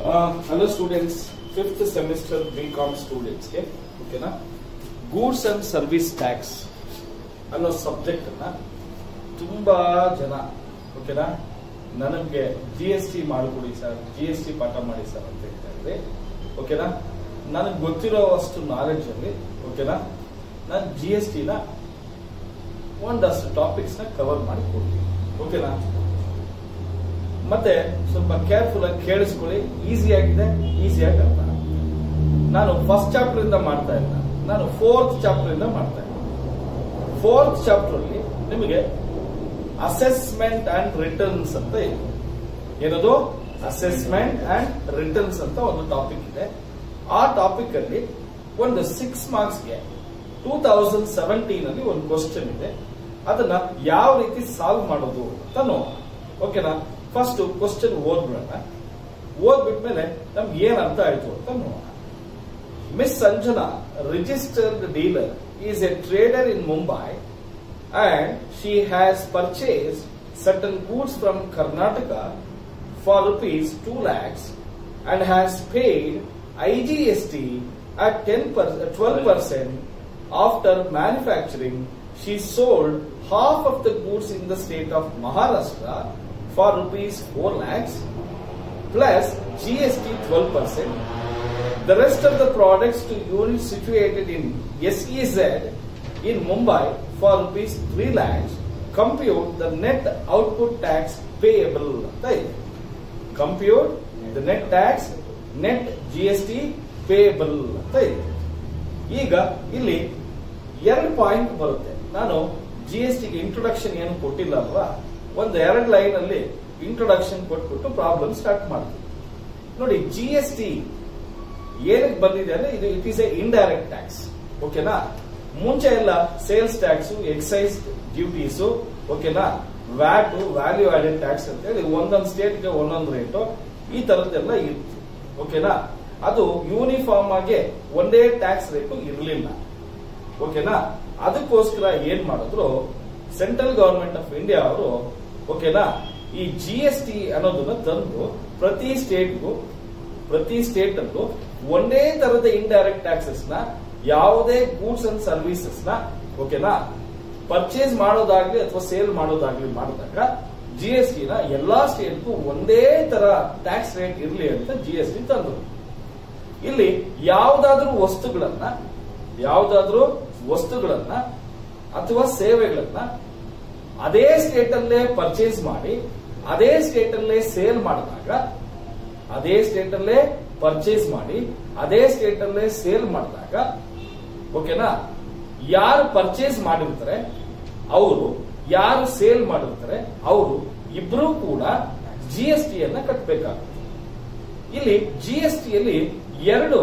Hello students fifth semester B com ಸ್ಟೂಡೆಂಟ್ಸ್ಗೆ ಓಕೆನಾ goods and service tax ಅನ್ನೋ subject ಅನ್ನ ತುಂಬಾ ಜನ ಓಕೆನಾ ನನಗೆ ಜಿ ಎಸ್ ಟಿ ಮಾಡಿಕೊಡಿ ಸರ್ ಜಿ ಎಸ್ ಟಿ ಪಾಠ ಮಾಡಿ ಸರ್ ಅಂತ ಹೇಳ್ತಾ ಇದ್ರಿ ಓಕೆನಾ ನನಗೆ ಗೊತ್ತಿರೋ ಅಷ್ಟು ನಾಲೆಡ್ಜ್ ಅಲ್ಲಿ ಓಕೆನಾ ನಾನು ಜಿ ಎಸ್ ಟಿನ ಒಂದಷ್ಟು ಟಾಪಿಕ್ಸ್ ನ ಕವರ್ ಮಾಡಿ ಕೊಡ್ತೀನಿ ಓಕೆನಾ ಮತ್ತೆ ಸ್ವಲ್ಪ ಕೇರ್ಫುಲ್ ಆಗಿ ಕೇಳಿಸ್ಕೊಳ್ಳಿ ಈಸಿ ಆಗಿದೆ ಈಸಿಯಾಗಿ ಅರ್ಥ ಆಗುತ್ತೆ. ನಾನು ಫಸ್ಟ್ ಚಾಪ್ಟರ್ ಇಂದ ಮಾಡ್ತಾ ಇಲ್ಲ ನಾನು ಫೋರ್ತ್ ಚಾಪ್ಟರ್ ಇಂದ ಮಾಡ್ತಾ ಇದ್ದೀನಿ ಫೋರ್ತ್ ಚಾಪ್ಟರ್ ಅಲ್ಲಿ ನಿಮಗೆ ಅಸೆಸ್ಮೆಂಟ್ ಅಂಡ್ ರಿಟರ್ನ್ಸ್ ಅಂತ ಇದೆ ಏನದು ಅಸೆಸ್ಮೆಂಟ್ ಅಂಡ್ ರಿಟರ್ನ್ಸ್ ಅಂತ ಒಂದು ಟಾಪಿಕ್ ಇದೆ ಆ ಟಾಪಿಕ್ ಅಲ್ಲಿ ಒಂದು ಸಿಕ್ಸ್ ಮಾರ್ಕ್ಸ್ಗೆ ಟೂ ತೌಸಂಡ್ ಸೆವೆಂಟೀನ್ ಅಲ್ಲಿ ಒಂದು ಕ್ವಶನ್ ಇದೆ ಅದನ್ನ ಯಾವ ರೀತಿ ಸಾಲ್ವ್ ಮಾಡೋದು ಅಂತ ನೋಡೋಣ ಓಕೆನಾ ಫಸ್ಟ್ ಕ್ವಶನ್ ಓದ್ಬಿಡೋಣ ಓದ್ಬಿಟ್ಮೇಲೆ ನಮ್ಗೆ ಏನ್ ಅರ್ಥ ಆಯ್ತು ಅಂತ ನೋಡೋಣ Miss Sanjana, registered dealer, is a trader in Mumbai and she has purchased certain goods from Karnataka for rupees 2 lakhs and has paid IGST at 10 per, 12% after manufacturing. She sold half of the goods in the state of Maharashtra for rupees 4 lakhs plus GST 12%. The rest of the products to units situated in SEZ in Mumbai for rupees 3 lakhs compute the net output tax payable ಅಂತ ಇದೆ compute the net tax net GST payable ಅಂತ ಇದೆ ಈಗ ಇಲ್ಲಿ ಎರಡು point ಬರುತ್ತೆ ನಾನು G S ಟಿಗೆ ಇಂಟ್ರೊಡಕ್ಷನ್ ಏನು ಕೊಟ್ಟಿಲ್ಲ ಅಲ್ವಾ ಒಂದು ಎರಡು ಲೈನ್ ಅಲ್ಲಿ ಇಂಟ್ರೊಡಕ್ಷನ್ ಕೊಟ್ಬಿಟ್ಟು ಪ್ರಾಬ್ಲಮ್ ಸ್ಟಾರ್ಟ್ ಮಾಡ್ತೀನಿ ನೋಡಿ ಜಿ ಎಸ್ ಟಿ ಏನಕ್ಕೆ ಬಂದಿದೆ ಅಂದ್ರೆ ಇದು it is a indirect tax ಓಕೆನಾ ಮುಂಚೆ ಎಲ್ಲ ಸೇಲ್ಸ್ ಟ್ಯಾಕ್ಸ್ ಎಕ್ಸೈಸ್ ಡ್ಯೂಟೀಸ್ ಓಕೆನಾ ವ್ಯಾಟ್ ವ್ಯಾಲ್ಯೂ ಆಡೆಡ್ ಟ್ಯಾಕ್ಸ್ ಅಂತ ಹೇಳಿ ಒಂದೊಂದು ಸ್ಟೇಟ್ಗೆ ಒಂದೊಂದು ರೇಟು ಈ ತರದ್ದೆಲ್ಲ ಇತ್ತು ಓಕೆನಾ ಅದು ಯೂನಿಫಾರ್ಮ್ ಆಗಿ ಒಂದೇ ಟ್ಯಾಕ್ಸ್ ರೇಟು ಇರಲಿಲ್ಲ ಓಕೆನಾ ಅದಕ್ಕೋಸ್ಕರ ಏನ್ ಮಾಡಿದ್ರು ಸೆಂಟ್ರಲ್ ಗವರ್ಮೆಂಟ್ ಆಫ್ ಇಂಡಿಯಾ ಅವರು ಓಕೆನಾ ಈ ಜಿ ಎಸ್ ಟಿ ಅನ್ನೋದನ್ನ ತಂದು ಪ್ರತಿ ಸ್ಟೇಟ್ಗೂ ಪ್ರತಿ ಸ್ಟೇಟ್ ಅಲ್ಲೂ ಒಂದೇ ತರದ ಇಂಡೈರೆಕ್ಟ್ ಟ್ಯಾಕ್ಸಸ್ ನ ಯಾವುದೇ ಗೂಡ್ಸ್ ಅಂಡ್ ಸರ್ವಿಸಸ್ ನ ಓಕೆನಾ ಪರ್ಚೇಸ್ ಮಾಡೋದಾಗ್ಲಿ ಅಥವಾ ಸೇಲ್ ಮಾಡೋದಾಗ್ಲಿ ಮಾಡಿದಾಗ ಜಿ ಎಸ್ ಟಿ ನ ಎಲ್ಲಾ ಸ್ಟೇಟ್ಗೂ ಒಂದೇ ತರ ಟ್ಯಾಕ್ಸ್ ರೇಟ್ ಇರಲಿ ಅಂತ ಜಿ ಎಸ್ ಟಿ ತಂದ್ರು ಇಲ್ಲಿ ಯಾವುದಾದ್ರೂ ವಸ್ತುಗಳನ್ನ ಯಾವುದಾದ್ರೂ ವಸ್ತುಗಳನ್ನ ಅಥವಾ ಸೇವೆಗಳನ್ನ ಅದೇ ಸ್ಟೇಟ್ ಅಲ್ಲೇ ಪರ್ಚೇಸ್ ಮಾಡಿ ಅದೇ ಸ್ಟೇಟ್ ಅಲ್ಲೇ ಸೇಲ್ ಮಾಡಿದಾಗ ಅದೇ ಸ್ಟೇಟ್ ಅಲ್ಲೇ ಪರ್ಚೇಸ್ ಮಾಡಿ ಅದೇ ಸ್ಟೇಟ್ ಅಲ್ಲೇ ಸೇಲ್ ಮಾಡಿದಾಗ ಓಕೆನಾ ಯಾರು ಪರ್ಚೇಸ್ ಮಾಡಿರ್ತಾರೆ ಅವರು ಯಾರು ಸೇಲ್ ಮಾಡಿರ್ತಾರೆ ಅವರು ಇಬ್ರು ಕೂಡ ಜಿ ಎಸ್ ಟಿ ಅನ್ನ ಕಟ್ಟಬೇಕಾಗುತ್ತೆ ಇಲ್ಲಿ ಜಿ ಎಸ್ ಟಿಯಲ್ಲಿ ಎರಡು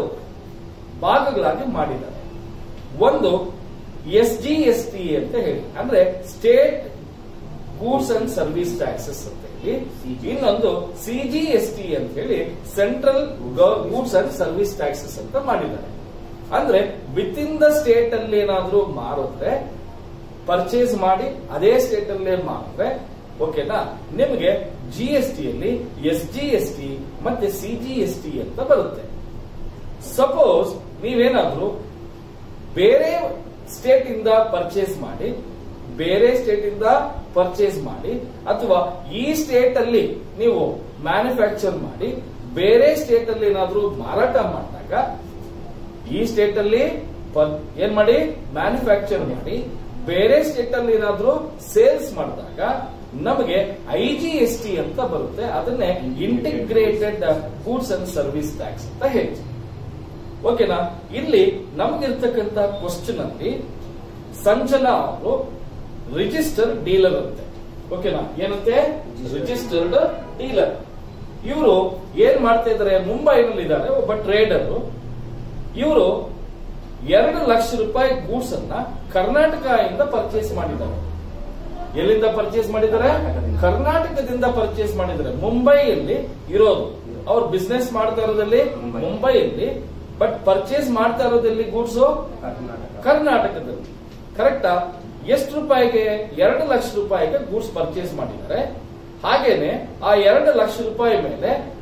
ಭಾಗಗಳಾಗಿ ಮಾಡಿದ್ದಾರೆ ಒಂದು ಎಸ್ ಜಿ ಎಸ್ ಟಿ ಅಂತ ಹೇಳಿ ಅಂದ್ರೆ state goods and service taxes ಅಂತ ಹೇಳಿ ಇನ್ನೊಂದು ಸಿ ಜಿ ಎಸ್ ಟಿ ಅಂತ ಹೇಳಿ central goods and service taxes ಅಂತ ಮಾಡಿದ್ದಾರೆ ಅಂದ್ರೆ ವಿತ್ ಇನ್ ದ ಸ್ಟೇಟ್ ಅಲ್ಲಿ ಏನಾದ್ರೂ ಮಾರಿದ್ರೆ ಪರ್ಚೇಸ್ ಮಾಡಿ ಅದೇ ಸ್ಟೇಟ್ ಅಲ್ಲೇ ಮಾರಿದ್ರೆ ಓಕೆನಾ ನಿಮಗೆ ಜಿ ಎಸ್ ಟಿಯಲ್ಲಿ ಎಸ್ ಜಿ ಎಸ್ ಟಿ ಮತ್ತೆ ಸಿ ಜಿ ಎಸ್ ಟಿ ಅಂತ ಬರುತ್ತೆ ಸಪೋಸ್ ನೀವೇನಾದ್ರೂ ಬೇರೆ ಸ್ಟೇಟ್ ಇಂದ ಪರ್ಚೇಸ್ ಮಾಡಿ ಬೇರೆ ಸ್ಟೇಟ್ ಇಂದ ಪರ್ಚೇಸ್ ಮಾಡಿ ಅಥವಾ ಈ ಸ್ಟೇಟ್ ಅಲ್ಲಿ ನೀವು ಮ್ಯಾನುಫ್ಯಾಕ್ಚರ್ ಮಾಡಿ ಬೇರೆ ಸ್ಟೇಟ್ ಅಲ್ಲಿ ಏನಾದ್ರೂ ಮಾರಾಟ ಮಾಡಿದಾಗ ಈ ಸ್ಟೇಟ್ ಅಲ್ಲಿ ಪರ್- ಏನ್ ಮಾಡಿ ಮ್ಯಾನುಫ್ಯಾಕ್ಚರ್ ಮಾಡಿ ಬೇರೆ ಸ್ಟೇಟ್ ಅಲ್ಲಿ ಏನಾದ್ರೂ ಸೇಲ್ಸ್ ಮಾಡಿದಾಗ ನಮಗೆ ಐ ಜಿ ಎಸ್ ಟಿ ಅಂತ ಬರುತ್ತೆ ಅದನ್ನೇ integrated goods and service tax ಅಂತ ಹೇಳ್ತೀವಿ ಓಕೆನಾ ಇಲ್ಲಿ ನಮ್ಗಿರ್ತಕ್ಕಂತ ಕ್ವಶನ್ ಅಲ್ಲಿ ಸಂಜನಾ ಅವರು ರಿಜಿಸ್ಟರ್ ಡೀಲರ್ ಅಂತೆ ಓಕೆನಾ ಏನಂತೆ ರಿಜಿಸ್ಟರ್ಡ್ ಡೀಲರ್ ಇವರು ಏನ್ ಮಾಡ್ತಾ ಇದ್ದಾರೆ ಮುಂಬೈನಲ್ಲಿ ಇದ್ದಾರೆ ಒಬ್ಬ ಟ್ರೇಡರ್ ಇವರು ಎರಡು ಲಕ್ಷ ರೂಪಾಯಿ ಗೂಡ್ಸ್ ಅನ್ನ ಕರ್ನಾಟಕದಿಂದ ಪರ್ಚೇಸ್ ಮಾಡಿದ್ದಾರೆ ಎಲ್ಲಿಂದ ಪರ್ಚೇಸ್ ಮಾಡಿದ್ದಾರೆ ಕರ್ನಾಟಕದಿಂದ ಪರ್ಚೇಸ್ ಮಾಡಿದ್ದಾರೆ ಮುಂಬೈಯಲ್ಲಿ ಇರೋದು ಅವ್ರು ಬಿಸ್ನೆಸ್ ಮಾಡ್ತಾ ಇರೋದಲ್ಲಿ ಮುಂಬೈ. ಮುಂಬೈಯಲ್ಲಿ ಬಟ್ ಪರ್ಚೇಸ್ ಮಾಡ್ತಾ ಇರೋದಲ್ಲಿ ಗೂಡ್ಸ್ ಕರ್ನಾಟಕದಲ್ಲಿ ಕರೆಕ್ಟಾ ಎಷ್ಟು ರೂಪಾಯಿಗೆ ಎರಡು ಲಕ್ಷ ರೂಪಾಯಿಗೆ ಗೂಡ್ಸ್ ಪರ್ಚೇಸ್ ಮಾಡಿದ್ದಾರೆ ಹಾಗೇನೆ ಆ ಎರಡು ಲಕ್ಷ ರೂಪಾಯಿ ಮೇಲೆ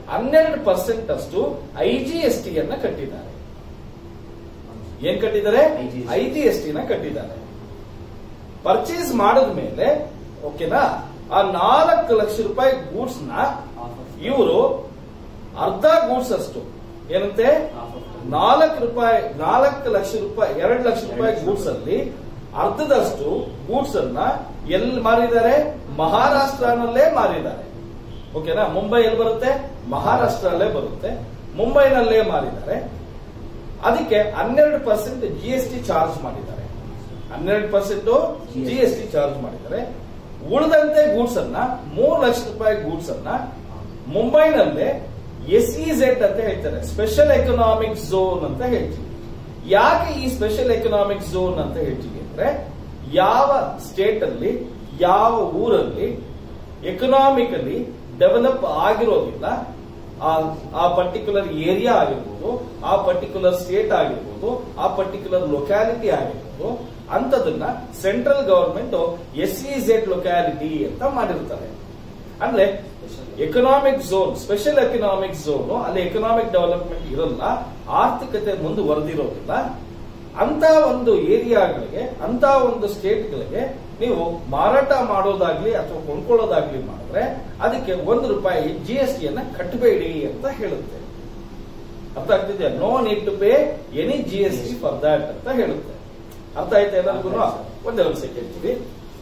ಹನ್ನೆರಡು ಪರ್ಸೆಂಟ್ ಅಷ್ಟು ಐ ಜಿ ಎಸ್ ಟಿ ಅನ್ನ ಕಟ್ಟಿದ್ದಾರೆ ಏನ್ ಕಟ್ಟಿದ್ದಾರೆ IGST. ಐ ಜಿ ಎಸ್ ಟಿನ ಕಟ್ಟಿದ್ದಾರೆ ಪರ್ಚೇಸ್ ಮಾಡಿದ ಮೇಲೆ ಓಕೆನಾ ಆ ನಾಲ್ಕು ಲಕ್ಷ ರೂಪಾಯಿ ಗೂಡ್ಸ್ ನ ಇವರು ಅರ್ಧ ಗೂಡ್ಸ್ ಅಷ್ಟು ಏನಂತೆ ನಾಲ್ಕು ರೂಪಾಯಿ ನಾಲ್ಕು ಲಕ್ಷ ರೂಪಾಯಿ ಎರಡು ಲಕ್ಷ ರೂಪಾಯಿ ಗೂಡ್ಸ್ ಅಲ್ಲಿ ಅರ್ಧದಷ್ಟು ಗೂಡ್ಸ್ ಅನ್ನ ಎಲ್ಲಿ ಮಾರಿದ್ದಾರೆ ಮಹಾರಾಷ್ಟ್ರನಲ್ಲೇ ಮಾರಿದ್ದಾರೆ ಓಕೆನಾ ಮುಂಬೈ ಎಲ್ಲಿ ಬರುತ್ತೆ ಮಹಾರಾಷ್ಟ್ರಲ್ಲೇ ಬರುತ್ತೆ ಮುಂಬೈನಲ್ಲೇ ಮಾರಿದ್ದಾರೆ ಅದಕ್ಕೆ ಹನ್ನೆರಡು percent G S T charge ಮಾಡಿದ್ದಾರೆ ಹನ್ನೆರಡು percent G S T charge ಮಾಡಿದ್ದಾರೆ ಉಳಿದಂತೆ ಗೂಡ್ಸ್ ಅನ್ನ ಮೂರು ಲಕ್ಷ ರೂಪಾಯಿ ಗೂಡ್ಸ್ ಅನ್ನ ಮುಂಬೈನಲ್ಲೇ ಎಸ್ ಇ ಝೆಡ್ ಅಂತ ಹೇಳ್ತಾರೆ ಸ್ಪೆಷಲ್ ಎಕನಾಮಿಕ್ ಝೋನ್ ಅಂತ ಹೇಳ್ತೀವಿ ಯಾಕೆ ಈ ಸ್ಪೆಷಲ್ ಎಕನಾಮಿಕ್ ಝೋನ್ ಅಂತ ಹೇಳ್ತೀವಿ ಅಂದ್ರೆ ಯಾವ ಸ್ಟೇಟ್ ಅಲ್ಲಿ ಯಾವ ಊರಲ್ಲಿ ಎಕನಾಮಿಕಲಿ ಡೆವಲಪ್ ಆಗಿರೋದಿಲ್ಲ ಆ- ಆ ಪರ್ಟಿಕ್ಯುಲರ್ ಏರಿಯಾ ಆಗಿರ್ಬೋದು ಆ ಪರ್ಟಿಕ್ಯುಲರ್ ಸ್ಟೇಟ್ ಆಗಿರ್ಬೋದು ಆ ಪರ್ಟಿಕ್ಯುಲರ್ ಲೊಕ್ಯಾಲಿಟಿ ಆಗಿರ್ಬೋದು ಅಂತದನ್ನ central government S E Z locality ಅಂತ ಮಾಡಿರ್ತಾರೆ ಅಂದ್ರೆ economic zone special economic zone ಅಲ್ಲಿ ಎಕನಾಮಿಕ್ ಡೆವಲಪ್ಮೆಂಟ್ ಇರಲ್ಲ ಆರ್ಥಿಕತೆ ಮುಂದುವರೆದಿರೋದಿಲ್ಲ ಅಂತ ಒಂದು ಏರಿಯಾಗಳಿಗೆ ಅಂತ ಒಂದು ಸ್ಟೇಟ್ಗಳಿಗೆ ನೀವು ಮಾರಾಟ ಮಾಡೋದಾಗ್ಲಿ ಅಥವಾ ಕೊಂಡ್ಕೊಳ್ಳೋದಾಗ್ಲಿ ಮಾಡಿದ್ರೆ ಅದಕ್ಕೆ ಒಂದು ರೂಪಾಯಿ ಜಿ ಎಸ್ ಟಿ ಅನ್ನ ಕಟ್ಟಬೇಡಿ ಅಂತ ಹೇಳುತ್ತೆ ಅರ್ಥ ಆಗ್ತಿದೆ no need to pay any G S T for that ಅಂತ ಹೇಳುತ್ತೆ ಅರ್ಥ ಆಯ್ತಾ ಎಲ್ಲರಿಗೂ ಒಂದೆರಡು ಸೆಕೆಂಡ್ ಕೇಳ್ತೀವಿ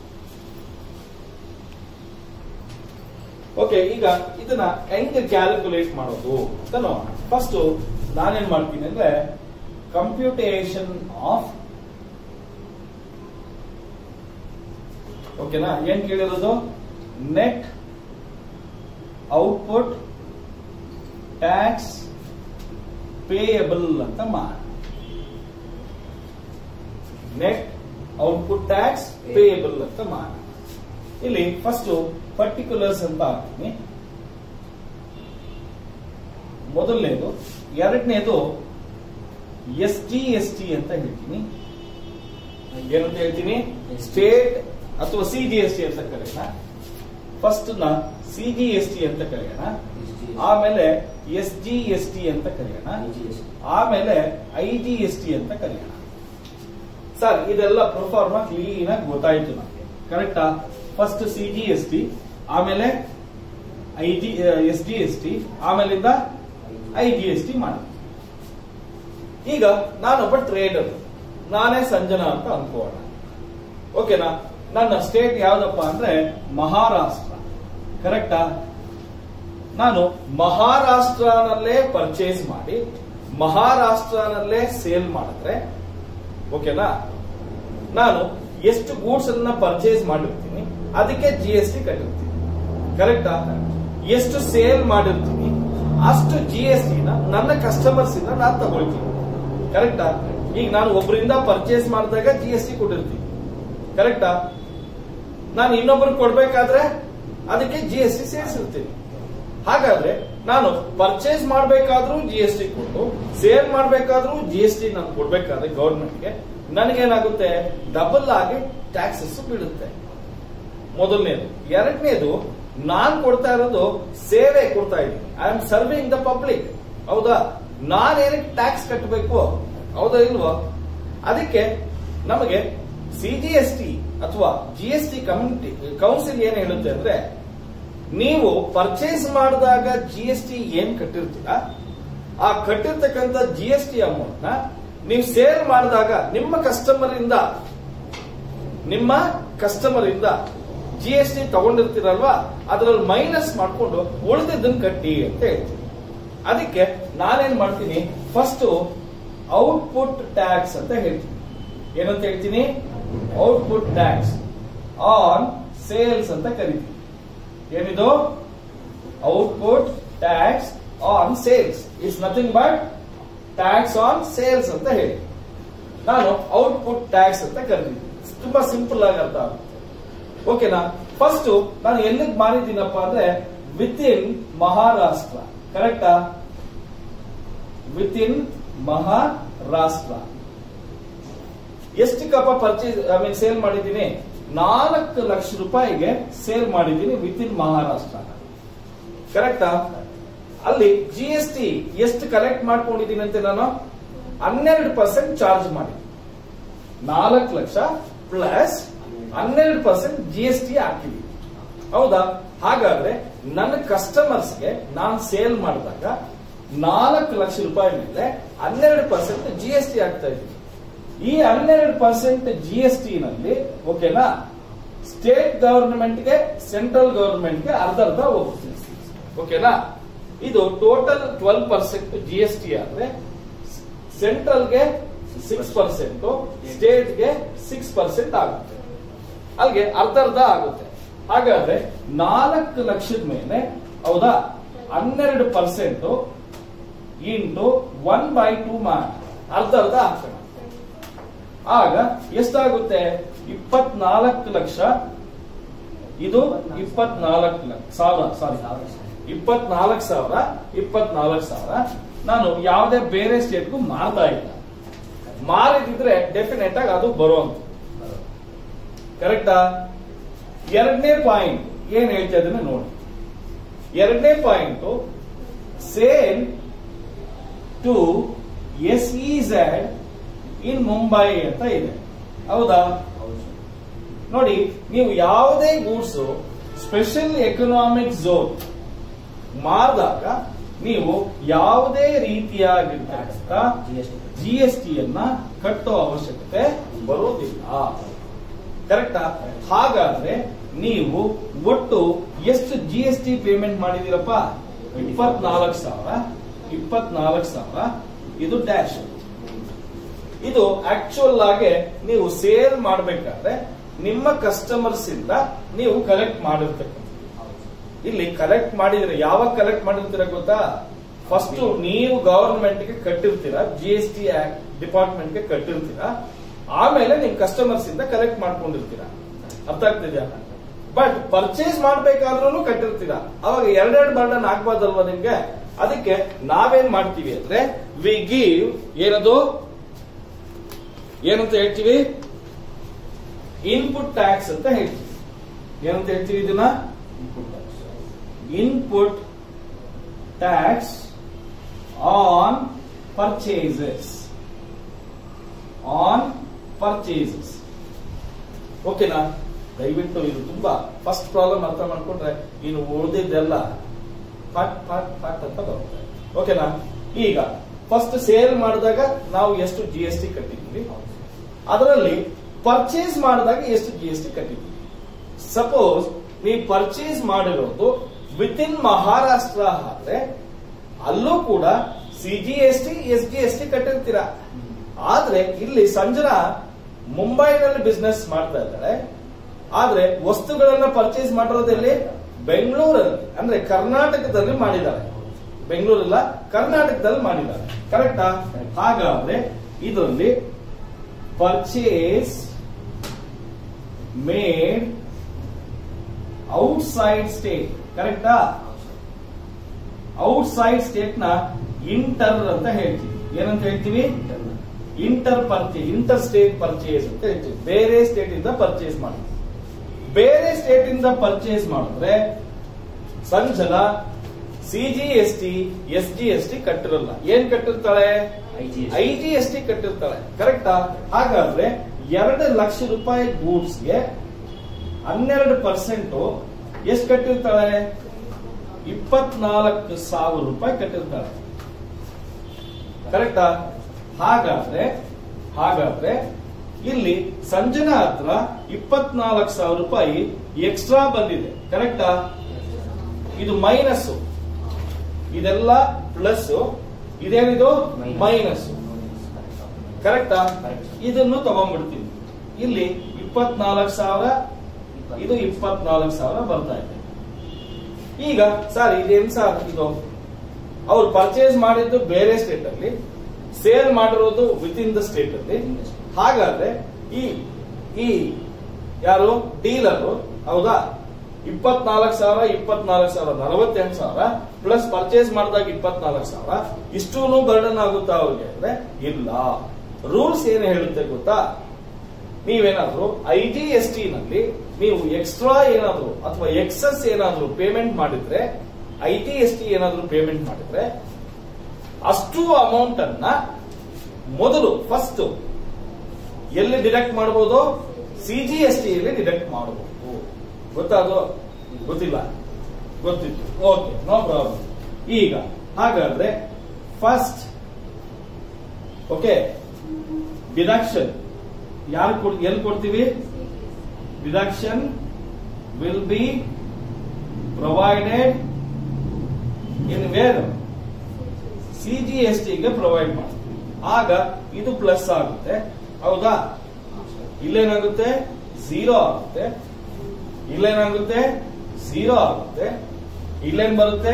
ಓಕೆ ಈಗ ಇದನ್ನ ಹೆಂಗ್ ಕ್ಯಾಲ್ಕುಲೇಟ್ ಮಾಡೋದು ಅಂತ ನೋಡೋಣ ಫಸ್ಟ್ ನಾನೇನ್ ಮಾಡ್ತೀನಿ ಅಂದ್ರೆ ಕಂಪ್ಯೂಟೇಷನ್ ಆಫ್ ಓಕೆನಾ ಏನ್ ಕೇಳಿರೋದು ನೆಟ್ ಔಟ್ಪುಟ್ ಟ್ಯಾಕ್ಸ್ ಪೇಯಬಲ್ ಅಂತ ಮಾಡಿ ನೆಟ್ ಔಟ್ಪುಟ್ ಟ್ಯಾಕ್ಸ್ ಪೇಯಬಲ್ ಅಂತ ಮಾಡಿ ಇಲ್ಲಿ ಫಸ್ಟ್ ಪರ್ಟಿಕ್ಯುಲರ್ಸ್ ಅಂತ ಹಾಕ್ತೀನಿ ಮೊದಲನೇದು ಎರಡನೇದು ಎಸ್ ಜಿ ಎಸ್ ಟಿ ಅಂತ ಹೇಳ್ತೀನಿ ಏನಂತ ಹೇಳ್ತೀನಿ ಸ್ಟೇಟ್ ಅಥವಾ ಸಿ ಜಿ ಎಸ್ ಟಿ ಅಂತ ಕರೆಯೋಣ ಫಸ್ಟ್ ನ ಸಿ ಜಿ ಎಸ್ ಟಿ ಅಂತ ಕರೆಯೋಣ ಆಮೇಲೆ ಎಸ್ ಜಿ ಎಸ್ ಟಿ ಅಂತ ಕರೆಯೋಣ ಆಮೇಲೆ ಐ ಜಿ ಎಸ್ ಟಿ ಅಂತ ಕರೆಯೋಣ ಸರ್ ಇದೆಲ್ಲ ಪ್ರೊಫಾರ್ಮ ಕ್ಲೀನ್ ಆಗಿ ಗೊತ್ತಾಯ್ತು ನಮಗೆ ಕರೆಕ್ಟಾ first C G S T ಆಮೇಲೆ I G S G S T ಆಮೇಲಿಂದ ಐ ಜಿ ಎಸ್ ಟಿ ಮಾಡಿ ಈಗ ನಾನೊಬ್ಬ ಟ್ರೇಡರ್ ನಾನೇ ಸಂಜನಾ ಅಂತ ಅನ್ಕೋಣ ಓಕೆನಾ ನನ್ನ ಸ್ಟೇಟ್ ಯಾವ್ದಪ್ಪ ಅಂದ್ರೆ ಮಹಾರಾಷ್ಟ್ರ ಕರೆಕ್ಟಾ ನಾನು ಮಹಾರಾಷ್ಟ್ರನಲ್ಲೇ ಪರ್ಚೇಸ್ ಮಾಡಿ ಮಹಾರಾಷ್ಟ್ರನಲ್ಲೇ ಸೇಲ್ ಮಾಡಿದ್ರೆ ಓಕೆನಾ ನಾನು ಎಷ್ಟು ಗೂಡ್ಸ್ ಅನ್ನ ಪರ್ಚೇಸ್ ಮಾಡಿರ್ತೀನಿ ಅದಕ್ಕೆ ಜಿ ಎಸ್ ಟಿ ಕಟ್ಟಿರ್ತೀನಿ ಕರೆಕ್ಟಾ ಎಷ್ಟು ಸೇಲ್ ಮಾಡಿರ್ತೀನಿ ಅಷ್ಟು ಜಿ ಎಸ್ ಟಿನ ನನ್ನ ಕಸ್ಟಮರ್ಸ್ ಇಂದ ನಾನು ತಗೊಳ್ತೀನಿ ಕರೆಕ್ಟಾ ಈಗ ನಾನು ಒಬ್ಬರಿಂದ ಪರ್ಚೇಸ್ ಮಾಡಿದಾಗ ಜಿ ಎಸ್ ಟಿ ಕೊಟ್ಟಿರ್ತೀನಿ ಕರೆಕ್ಟಾ ನಾನು ಇನ್ನೊಬ್ರಿಗೆ ಕೊಡ್ಬೇಕಾದ್ರೆ ಅದಕ್ಕೆ ಜಿ ಎಸ್ ಟಿ ಸೇರಿಸಿರ್ತೀನಿ ಹಾಗಾದ್ರೆ ನಾನು ಪರ್ಚೇಸ್ ಮಾಡಬೇಕಾದ್ರೂ ಜಿ ಎಸ್ ಟಿ ಕೊಟ್ಟು ಸೇಲ್ ಮಾಡಬೇಕಾದ್ರೂ ಜಿ ಎಸ್ ಟಿ ನಾನು ಕೊಡ್ಬೇಕಾದ್ರೆ ಗವರ್ಮೆಂಟ್ಗೆ ನನಗೇನಾಗುತ್ತೆ ಡಬಲ್ ಆಗಿ ಟ್ಯಾಕ್ಸಸ್ ಬೀಳುತ್ತೆ ಮೊದಲನೇದು ಎರಡನೇದು ನಾನ್ ಕೊಡ್ತಾ ಇರೋದು ಸೇವೆ ಕೊಡ್ತಾ ಇದ್ದೀನಿ I am serving the public ಹೌದಾ ನಾನೇನಕ್ಕೆ ಟ್ಯಾಕ್ಸ್ ಕಟ್ಟಬೇಕು ಹೌದಾ ಇಲ್ವಾ ಅದಕ್ಕೆ ನಮಗೆ ಸಿ ಜಿ ಎಸ್ ಟಿ ಅಥವಾ G S T community council ಏನ್ ಹೇಳುತ್ತೆ ಅಂದ್ರೆ ನೀವು ಪರ್ಚೇಸ್ ಮಾಡಿದಾಗ ಜಿ ಎಸ್ ಟಿ ಏನ್ ಕಟ್ಟಿರ್ತೀರ ಆ ಕಟ್ಟಿರ್ತಕ್ಕಂಥ ಜಿ ಎಸ್ ಟಿ ಅಮೌಂಟ್ ನ ನೀವು ಸೇಲ್ ಮಾಡಿದಾಗ ನಿಮ್ಮ ಕಸ್ಟಮರ್ ಇಂದ ನಿಮ್ಮ ಕಸ್ಟಮರ್ ಇಂದ ಜಿ ಎಸ್ ಟಿ ತಗೊಂಡಿರ್ತೀರಲ್ವಾ ಅದರಲ್ಲಿ ಮೈನಸ್ ಮಾಡ್ಕೊಂಡು ಉಳಿದಿದ್ದನ್ನ ಕಟ್ಟಿ ಅಂತ ಹೇಳ್ತೀನಿ ಅದಕ್ಕೆ ನಾನೇನ್ ಮಾಡ್ತೀನಿ ಫಸ್ಟ್ ಔಟ್ಪುಟ್ ಟ್ಯಾಕ್ಸ್ ಅಂತ ಹೇಳ್ತೀನಿ ಏನಂತ ಹೇಳ್ತೀನಿ ಔಟ್ಪುಟ್ ಟ್ಯಾಕ್ಸ್ ಆನ್ ಸೇಲ್ಸ್ ಅಂತ ಕರಿತೀನಿ ಏನಿದು output tax on sales it's nothing but tax on sales ಅಂತ ಹೇಳಿ ನಾನು ಔಟ್ಪುಟ್ ಟ್ಯಾಕ್ಸ್ ಅಂತ ಕರೆದಿದ್ದೀನಿ ತುಂಬಾ ಸಿಂಪಲ್ ಆಗಿ ಅರ್ಥ ಆಗುತ್ತೆ ಓಕೆನಾ ಫಸ್ಟ್ ನಾನು ಎಲ್ಲಿಗೆ ಮಾಡಿದ್ದೀನಪ್ಪ ಅಂದ್ರೆ ವಿತ್ ಇನ್ ಮಹಾರಾಷ್ಟ್ರ ಕರೆಕ್ಟಾ ವಿತ್ ಇನ್ ಮಹಾರಾಷ್ಟ್ರ ಎಷ್ಟು ಕಪ್ಪ ಪರ್ಚೇಸ್ ಐ ಮೀನ್ ಸೇಲ್ ಮಾಡಿದ್ದೀನಿ ನಾಲ್ಕು ಲಕ್ಷ ರೂಪಾಯಿಗೆ ಸೇಲ್ ಮಾಡಿದ್ದೀನಿ ವಿತ್ ಇನ್ ಮಹಾರಾಷ್ಟ್ರ ಕರೆಕ್ಟಾ ಅಲ್ಲಿ ಜಿ ಎಸ್ ಟಿ ಎಷ್ಟು ಕಲೆಕ್ಟ್ ಮಾಡ್ಕೊಂಡಿದ್ದೀನಿ ಅಂತ ನಾನು ಹನ್ನೆರಡು ಪರ್ಸೆಂಟ್ ಚಾರ್ಜ್ ಮಾಡಿ ನಾಲ್ಕು ಲಕ್ಷ ಪ್ಲಸ್ ಹನ್ನೆರಡು ಪರ್ಸೆಂಟ್ ಜಿ ಎಸ್ ಟಿ ಹಾಕಿದೀವಿ ಹೌದಾ ಹಾಗಾದ್ರೆ ನನ್ನ ಕಸ್ಟಮರ್ಸ್ಗೆ ನಾನು ಸೇಲ್ ಮಾಡಿದಾಗ ನಾಲ್ಕು ಲಕ್ಷ ರೂಪಾಯಿ ಮೇಲೆ ಹನ್ನೆರಡು ಪರ್ಸೆಂಟ್ ಜಿ ಎಸ್ ಟಿ ಆಗ್ತಾ ಇದ್ದೀನಿ ಈ ಹನ್ನೆರಡು ಪರ್ಸೆಂಟ್ ಜಿ ಎಸ್ ಟಿ ನಲ್ಲಿ ಓಕೆನಾ ಸ್ಟೇಟ್ ಗವರ್ನಮೆಂಟ್ಗೆ ಸೆಂಟ್ರಲ್ ಗವರ್ನಮೆಂಟ್ಗೆ ಅರ್ಧ ಅರ್ಧ ಹೋಗುತ್ತೆ ಓಕೆನಾ ಇದು total twelve percent G S T ಆದ್ರೆ ಸೆಂಟ್ರಲ್ಗೆ ಸಿಕ್ಸ್ ಪರ್ಸೆಂಟ್ ಸ್ಟೇಟ್ಗೆ ಸಿಕ್ಸ್ ಪರ್ಸೆಂಟ್ ಆಗುತ್ತೆ ಅಲ್ಲಿಗೆ ಅರ್ಧ ಅರ್ಧ ಆಗುತ್ತೆ ಹಾಗಾದ್ರೆ ನಾಲ್ಕು ಲಕ್ಷದ ಮೇಲೆ ಹೌದಾ ಹನ್ನೆರಡು percent into one by two ಮಾಡಿ ಅರ್ಧ ಅರ್ಧ ಹಾಕೋಣ ಆಗ ಎಷ್ಟಾಗುತ್ತೆ ಇಪ್ಪತ್ನಾಲ್ಕು ಲಕ್ಷ ಇದು ಇಪ್ಪತ್ನಾಲ್ಕು ಲಕ್ಷ ಸಾವಿರ ಸಾರಿ ಇಪ್ಪತ್ನಾಲ್ಕು ಸಾವಿರ ಇಪ್ಪತ್ನಾಲ್ಕು ಸಾವಿರ ನಾನು ಯಾವುದೇ ಬೇರೆ ಸ್ಟೇಟ್ಗೂ ಮಾರ್ತಾ ಇಲ್ಲ ಮಾರಿದಿದ್ರೆ ಡೆಫಿನೆಟ್ ಆಗಿ ಅದು ಬರುವಂತ ಕರೆಕ್ಟಾ ಎರಡನೇ ಪಾಯಿಂಟ್ ಏನ್ ಹೇಳ್ತಾ ಇದನ್ನ ನೋಡಿ ಎರಡನೇ point sale to S E Z in Mumbai ಅಂತ ಇದೆ ಹೌದಾ ನೋಡಿ ನೀವು ಯಾವುದೇ ಗೂಡ್ಸ್ ಸ್ಪೆಷಲ್ ಎಕನಾಮಿಕ್ ಝೋನ್ ಮಾರಿದಾಗ ನೀವು ಯಾವುದೇ ರೀತಿಯಾಗಿರ್ತಕ್ಕಂಥ ಜಿ ಎಸ್ ಟಿಯನ್ನ ಕಟ್ಟೋ ಅವಶ್ಯಕತೆ ಬರೋದಿಲ್ಲ ಕರೆಕ್ಟಾ ಹಾಗಾದ್ರೆ ನೀವು ಒಟ್ಟು ಎಷ್ಟು ಜಿ ಎಸ್ ಟಿ ಪೇಮೆಂಟ್ ಮಾಡಿದಿರಪ್ಪ ಇಪ್ಪತ್ನಾಲ್ಕು ಸಾವಿರ ಇಪ್ಪತ್ನಾಲ್ಕು ಸಾವಿರ ಇದು ಡ್ಯಾಶ್ ಇದು ಆಕ್ಚುಯಲ್ ಆಗಿ ನೀವು ಸೇಲ್ ಮಾಡಬೇಕಾದ್ರೆ ನಿಮ್ಮ ಕಸ್ಟಮರ್ಸ್ ಇಂದ ನೀವು ಕಲೆಕ್ಟ್ ಮಾಡಿರ್ತಕ್ಕಂಥ ಇಲ್ಲಿ ಕಲೆಕ್ಟ್ ಮಾಡಿದ್ರೆ ಯಾವಾಗ ಕಲೆಕ್ಟ್ ಮಾಡಿರ್ತೀರ ಗೊತ್ತಾ ಫಸ್ಟ್ ನೀವು ಗವರ್ಮೆಂಟ್ ಗೆ ಕಟ್ಟಿರ್ತೀರಾ ಜಿ ಎಸ್ ಟಿ ಡಿಪಾರ್ಟ್ಮೆಂಟ್ ಗೆ ಕಟ್ಟಿರ್ತೀರಾ ಆಮೇಲೆ ನಿಮ್ ಕಸ್ಟಮರ್ಸ್ ಇಂದ ಕಲೆಕ್ಟ್ ಮಾಡ್ಕೊಂಡಿರ್ತೀರಾ ಅರ್ಥ ಆಗ್ತಿದ್ಯಾ ಬಟ್ ಪರ್ಚೇಸ್ ಮಾಡ್ಬೇಕಾದ್ರೂ ಕಟ್ಟಿರ್ತೀರಾ ಅವಾಗ ಎರಡೆರಡು ಬರ್ಡನ್ ಆಗ್ಬಾರ್ದಲ್ವಾ ನಿಮ್ಗೆ ಅದಕ್ಕೆ ನಾವೇನ್ ಮಾಡ್ತೀವಿ ಅಂದ್ರೆ ವಿ ಗಿವ್ ಏನದು ಏನಂತ ಹೇಳ್ತೀವಿ ಇನ್ಪುಟ್ ಟ್ಯಾಕ್ಸ್ ಅಂತ ಹೇಳ್ತೀವಿ ಏನಂತ ಹೇಳ್ತೀವಿ ಇದನ್ನ input tax on purchases on purchases ಓಕೆನಾ ದಯವಿಟ್ಟು ಇದು ತುಂಬಾ ಫಸ್ಟ್ ಪ್ರಾಬ್ಲಮ್ ಅರ್ಥ ಮಾಡ್ಕೊಂಡ್ರೆ ಇನ್ನು ಉಳಿದಿದ್ದೆಲ್ಲ ಫಟ್ ಫಟ್ ಫಟ್ ಅಂತ ಬರುತ್ತೆ ಓಕೆನಾ ಈಗ ಫಸ್ಟ್ ಸೇಲ್ ಮಾಡಿದಾಗ ನಾವು ಎಷ್ಟು ಜಿ ಎಸ್ ಟಿ ಕಟ್ಟಿದ್ವಿ ಅದರಲ್ಲಿ ಪರ್ಚೇಸ್ ಮಾಡಿದಾಗ ಎಷ್ಟು ಜಿ ಎಸ್ ಟಿ ಕಟ್ಟಿದ್ವಿ ಸಪೋಸ್ ನೀವು ಪರ್ಚೇಸ್ ಮಾಡಿರೋದು ವಿತ್ ಇನ್ ಮಹಾರಾಷ್ಟ್ರ ಆದ್ರೆ ಅಲ್ಲೂ ಕೂಡ C G S T S G S T ಕಟ್ಟಿರ್ತೀರಾ ಆದ್ರೆ ಇಲ್ಲಿ ಸಂಜನಾ ಮುಂಬೈನಲ್ಲಿ ಬಿಸ್ನೆಸ್ ಮಾಡ್ತಾ ಇದ್ದಾಳೆ ಆದ್ರೆ ವಸ್ತುಗಳನ್ನ ಪರ್ಚೇಸ್ ಮಾಡಿರೋದಲ್ಲಿ ಬೆಂಗಳೂರಲ್ಲಿ ಅಂದ್ರೆ ಕರ್ನಾಟಕದಲ್ಲಿ ಮಾಡಿದ್ದಾರೆ ಬೆಂಗಳೂರಲ್ಲ ಕರ್ನಾಟಕದಲ್ಲಿ ಮಾಡಿದ್ದಾರೆ ಕರೆಕ್ಟಾ ಹಾಗಾದ್ರೆ ಇದರಲ್ಲಿ ಪರ್ಚೇಸ್ ಮೇಡ್ ಔಟ್ಸೈಡ್ ಸ್ಟೇಟ್ ಕರೆಕ್ಟಾ ಔಟ್ಸೈಡ್ ಸ್ಟೇಟ್ ನ ಇಂಟರ್ ಅಂತ ಹೇಳ್ತೀವಿ ಏನಂತ ಹೇಳ್ತೀವಿ inter purchase inter state purchase ಅಂತ ಹೇಳ್ತೀವಿ ಬೇರೆ ಸ್ಟೇಟ್ ಇಂದ ಪರ್ಚೇಸ್ ಮಾಡಿ ಬೇರೆ ಸ್ಟೇಟ್ ಇಂದ ಪರ್ಚೇಸ್ ಮಾಡಿದ್ರೆ Sanjana C G S T S G S T ಕಟ್ಟಿರಲ್ಲ ಏನ್ ಕಟ್ಟಿರ್ತಾಳೆ ಐ ಜಿ ಎಸ್ ಟಿ ಕಟ್ಟಿರ್ತಾಳೆ ಕರೆಕ್ಟಾ ಹಾಗಾದ್ರೆ ಎರಡು ಲಕ್ಷ ರೂಪಾಯಿ ಗೂಡ್ಸ್ಗೆ ಹನ್ನೆರಡು ಪರ್ಸೆಂಟ್ ಎಷ್ಟು ಕಟ್ಟಿರ್ತಾಳೆ ಇಪ್ಪತ್ನಾಲ್ಕು ಸಾವಿರ ರೂಪಾಯಿ ಕಟ್ಟಿರ್ತಾಳೆ ಕರೆಕ್ಟಾ ಹಾಗಾದ್ರೆ ಹಾಗಾದ್ರೆ ಇಲ್ಲಿ ಸಂಜನಾ ಹತ್ರ ಇಪ್ಪತ್ನಾಲ್ಕು ಸಾವಿರ ರೂಪಾಯಿ ಎಕ್ಸ್ಟ್ರಾ ಬಂದಿದೆ ಕರೆಕ್ಟಾ ಇದು ಮೈನಸ್ ಇದೆಲ್ಲ ಪ್ಲಸ್ ಇದೇನಿದು ಮೈನಸ್ ಕರೆಕ್ಟಾ ಇದನ್ನು ತಗೊಂಡ್ಬಿಡ್ತೀವಿ ಇಲ್ಲಿ ಇಪ್ಪತ್ನಾಲ್ಕು ಸಾವಿರ ಇದು ಇಪ್ಪತ್ನಾಲ್ಕು ಸಾವಿರ ಬರ್ತಾ ಇದೆ ಈಗ ಸರ್ ಇದೇನ್ ಸರ್ ಇದು ಅವ್ರು ಪರ್ಚೇಸ್ ಮಾಡಿದ್ದು ಬೇರೆ ಸ್ಟೇಟ್ ಅಲ್ಲಿ ಸೇಲ್ ಮಾಡಿರೋದು ವಿತ್ ಇನ್ ದ ಸ್ಟೇಟ್ ಅಲ್ಲಿ ಹಾಗಾದ್ರೆ ಈ ಈ ಯಾರು ಡೀಲರ್ ಹೌದಾ ಇಪ್ಪತ್ನಾಲ್ಕು ಸಾವಿರ ಇಪ್ಪತ್ನಾಲ್ಕು ಸಾವಿರ ನಲವತ್ತೆಂಟು ಸಾವಿರ ಪ್ಲಸ್ ಪರ್ಚೇಸ್ ಮಾಡಿದಾಗ ಇಪ್ಪತ್ನಾಲ್ಕು ಸಾವಿರ ಇಷ್ಟೂ ಬರ್ಡನ್ ಆಗುತ್ತಾ ಅವ್ರಿಗೆ ಅಂದ್ರೆ ಇಲ್ಲ ರೂಲ್ಸ್ ಏನು ಹೇಳುತ್ತೆ ಗೊತ್ತಾ ನೀವೇನಾದ್ರೂ ಐ ಜಿ ಎಸ್ ಟಿ ನಲ್ಲಿ ನೀವು ಎಕ್ಸ್ಟ್ರಾ ಏನಾದ್ರು ಅಥವಾ ಎಕ್ಸಸ್ ಏನಾದ್ರು ಪೇಮೆಂಟ್ ಮಾಡಿದ್ರೆ ಐ ಟಿ ಎಸ್ ಟಿ ಏನಾದ್ರು ಪೇಮೆಂಟ್ ಮಾಡಿದ್ರೆ ಅಷ್ಟು ಅಮೌಂಟ್ ಅನ್ನ ಮೊದಲು ಫಸ್ಟ್ ಎಲ್ಲಿ ಡಿಡಕ್ಟ್ ಮಾಡಬಹುದು ಸಿ ಜಿ ಎಸ್ ಟಿ ಯಲ್ಲಿ ಡಿಡಕ್ಟ್ ಮಾಡಬಹುದು ಗೊತ್ತಾದು ಗೊತ್ತಿಲ್ಲ ಗೊತ್ತಿತ್ತು ಓಕೆ ನೋ ಪ್ರಾಬ್ಲಮ್ ಈಗ ಹಾಗಾದ್ರೆ ಫಸ್ಟ್ ಓಕೆ ಡಿಡಕ್ಷನ್ ಯಾರು ಕೊಡ್ ಎಲ್ಲಿ ಕೊಡ್ತೀವಿ deduction will be provided in where C G S ಟಿಗೆ ಪ್ರೊವೈಡ್ ಮಾಡ್ತೀವಿ ಆಗ ಇದು ಪ್ಲಸ್ ಆಗುತ್ತೆ ಹೌದಾ ಇಲ್ಲೇನಾಗುತ್ತೆ ಝೀರೋ ಆಗುತ್ತೆ ಇಲ್ಲೇನಾಗುತ್ತೆ ಝೀರೋ ಆಗುತ್ತೆ ಇಲ್ಲೇನ್ ಬರುತ್ತೆ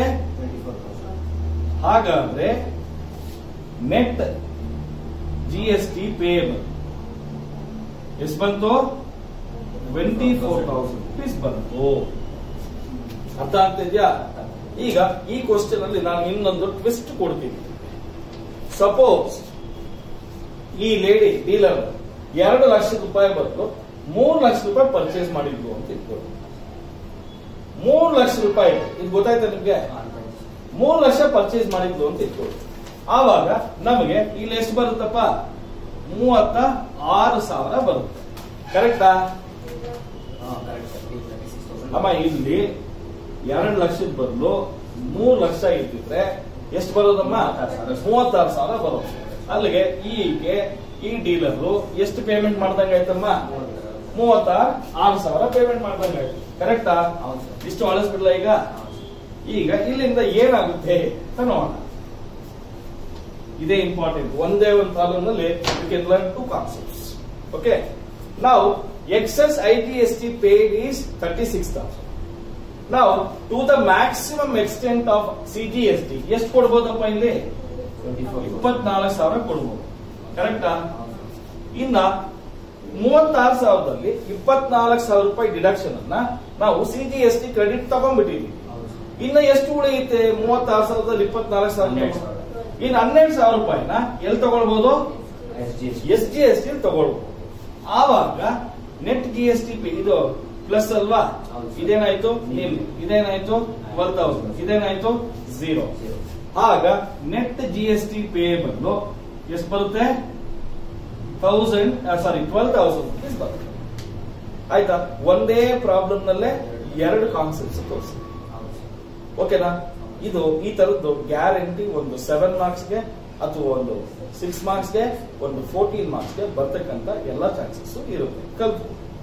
ಹಾಗಾದ್ರೆ net G S T payable ಎಷ್ಟು ಬಂತು ಟ್ವೆಂಟಿ ಫೋರ್ ತೌಸಂಡ್ ರುಪೀಸ್ ಬಂತು ಅರ್ಥ ಆಗ್ತಿದ್ಯಾ ಈಗ ಈ ಕ್ವಶನ್ ಅಲ್ಲಿ ನಾನು ಇನ್ನೊಂದು ಟ್ವಿಸ್ಟ್ ಕೊಡ್ತೀನಿ ಸಪೋಸ್ ಈ ಲೇಡಿ ಡೀಲರ್ ಎರಡು ಲಕ್ಷ ರೂಪಾಯಿ ಬದಲು ಮೂರು ಲಕ್ಷ ರೂಪಾಯಿ ಪರ್ಚೇಸ್ ಮಾಡಿದ್ರು ಅಂತ ಇಟ್ಕೊಳ್ಳಿ ಮೂರು ಲಕ್ಷ ರೂಪಾಯಿ ಇದು ಗೊತ್ತಾಯ್ತಾ ನಿಮ್ಗೆ ಮೂರು ಲಕ್ಷ ಪರ್ಚೇಸ್ ಮಾಡಿದ್ರು ಅಂತ ಇಟ್ಕೊಳ್ಳಿ ಆವಾಗ ನಮಗೆ ಇಲ್ಲಿ ಎಷ್ಟು ಬರುತ್ತಪ್ಪ ಮೂವತ್ತ ಆರು ಸಾವಿರ ಬರುತ್ತೆ ಕರೆಕ್ಟಾ ಅಮ್ಮ ಇಲ್ಲಿ ಎರಡು ಲಕ್ಷದ ಬದಲು ಮೂರು ಲಕ್ಷ ಇಟ್ಟಿದ್ರೆ ಎಷ್ಟು ಬರೋದಮ್ಮ ಮೂವತ್ತಾರು ಸಾವಿರ ಬರೋದು ಅಲ್ಲಿಗೆ ಈಗೆ ಈ ಡೀಲರ್ ಎಷ್ಟು ಪೇಮೆಂಟ್ ಮಾಡ್ದಂಗೆ ಆಯ್ತಮ್ಮ ಮೂವತ್ತಾರು ಆರು ಸಾವಿರ ಪೇಮೆಂಟ್ ಮಾಡ್ದಂಗೆ ಆಯ್ತು ಕರೆಕ್ಟಾ ಹೌದು ಸರ್. ಇಷ್ಟು ಅಳಿಸ್ಬಿಡ್ಲ ಈಗ ಈಗ ಇಲ್ಲಿಂದ ಏನಾಗುತ್ತೆ ಅಂತ ನೋಡೋಣ ಇದೇ ಇಂಪಾರ್ಟೆಂಟ್ ಒಂದೇ ಒಂದು ಪ್ರಾಬ್ಲಮ್ ನಲ್ಲಿ you can learn to concepts okay ನಾವು excess I T S T paid is thirty six thousand ನಾವು to the maximum extent of C G S T ಎಷ್ಟು ಕೊಡ್ಬೋದಪ್ಪ ಇಲ್ಲಿ ಇಪ್ಪತ್ನಾಲ್ಕು ಸಾವಿರ ಕೊಡ್ಬೋದು ಕರೆಕ್ಟಾ ಇನ್ನ ಮೂವತ್ತಾರು ಸಾವಿರದಲ್ಲಿ ಇಪ್ಪತ್ನಾಲ್ಕು ಸಾವಿರ ರೂಪಾಯಿ ಡಿಡಕ್ಷನ್ ಅನ್ನ ನಾವು C G S T credit ತಗೊಂಡ್ಬಿಟ್ಟಿದ್ವಿ ಇನ್ನ ಎಷ್ಟು ಉಳಿಯುತ್ತೆ ಮೂವತ್ತಾರು ಸಾವಿರದಲ್ಲಿ ಇಪ್ಪತ್ನಾಲ್ಕು ಸಾವಿರ ಹನ್ನೆರಡು ಸಾವಿರ. ಇನ್ನು ಹನ್ನೆರಡು ಸಾವಿರ ರೂಪಾಯಿನ ಎಲ್ಲಿ ತಗೊಳ್ಬಹುದು ಎಸ್ ಜಿ ಎಸ್ ಟಿ ತಗೊಳ್ಬಹುದು ಆವಾಗ ನೆಟ್ ಜಿ ಎಸ್ ಟಿ ಇದು ಪ್ಲಸ್ ಅಲ್ವಾ ಹೌದು. ಇದೇನಾಯ್ತು ನಿಲ್ ಇದೇನಾಯ್ತು ಟ್ವೆಲ್ ತೌಸಂಡ್ ಇದೇನಾಯ್ತು ಝೀರೋ ಆಗ net G S T payable ಎಷ್ಟು ಬರುತ್ತೆ thousand sorry twelve thousand rupees ಬರುತ್ತೆ ಆಯ್ತಾ ಒಂದೇ ಪ್ರಾಬ್ಲಮ್ ನಲ್ಲೇ ಎರಡು ಕಾನ್ಸೆಪ್ಟ್ಸ್ ತೋರಿಸಿ ಓಕೆನಾ ಇದು ಈ ತರದ್ದು ಗ್ಯಾರಂಟಿ ಒಂದು ಸೆವೆನ್ ಮಾರ್ಕ್ಸ್ಗೆ ಅಥವಾ ಒಂದು ಸಿಕ್ಸ್ ಮಾರ್ಕ್ಸ್ಗೆ ಒಂದು ಫೋರ್ಟೀನ್ ಮಾರ್ಕ್ಸ್ಗೆ ಬರ್ತಕ್ಕಂತ ಎಲ್ಲ ಚಾನ್ಸಸ್ ಇರುತ್ತೆ ಕಲ್ತು